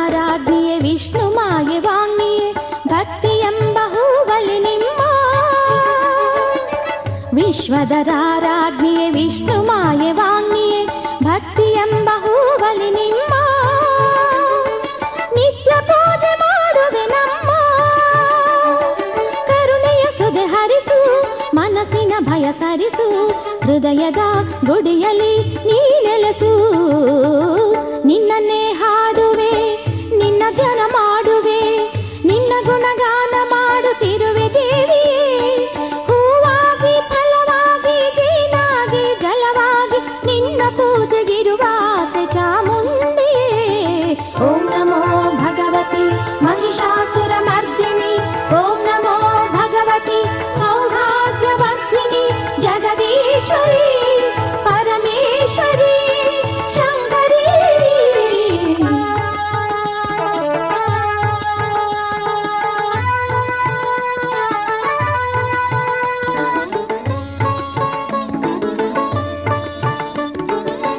ವಿಶ್ವದರಾರಾಜ್ಞಿಯೇ ವಿಷ್ಣು ಮಾಯೆ ವಾಂಗ್ನಿಯೇ ಭಕ್ತಿ ಎಂಬ ಹೂವಲಿ ನಿಮ್ಮ ವಿಶ್ವದರಾರಾಜ್ಞಿಯೇ ವಿಷ್ಣು ಮಾಯೆ ವಾಂಗ್ನಿಯೇ ಭಕ್ತಿ ಎಂಬ ಹೂವಲಿ ನಿಮ್ಮ ನಿತ್ಯ ಪೂಜೆ ಮಾಡುವೆ ನಮ್ಮ ಕರುಣೆಯ ಸುದೆ ಹರಿಸು ಮನಸ್ಸಿನ ಭಯ ಸರಿಸು ಹೃದಯದ ಗುಡಿಯಲ್ಲಿ ನೀ ನೆಲೆಸು ನಿನ್ನನ್ನೇ ಹಾಡುವೆ ನಿನ್ನ ಧ್ಯಾನ ಮಾಡುವೆ ನಿನ್ನ ಗುಣಗಾನ ಮಾಡುತ್ತಿರುವೆ ದೇವಿಯೇ ಹೂವಾಗಿ ಫಲವಾಗಿ ಜೇನಾಗಿ ಜಲವಾಗಿ ನಿನ್ನ ಪೂಜೆಗಿರುವ ಆಸೆ ಚಾಮುಂಡಿಯೇ ಓಂ ನಮೋ ಭಗವತಿ ಮಹಿಷಾಸುರ ಮರ್ದಿನಿ ಓಂ ನಮೋ ಭಗವತಿ ಸೌಭಾಗ್ಯವರ್ಧಿನಿ ಜಗದೀಶ್ವರಿ ಪರಮೇಶ್ವರಿ ಶಂಕರಿ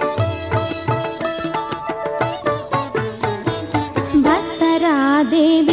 ಭಕ್ತರ ದೇವಿ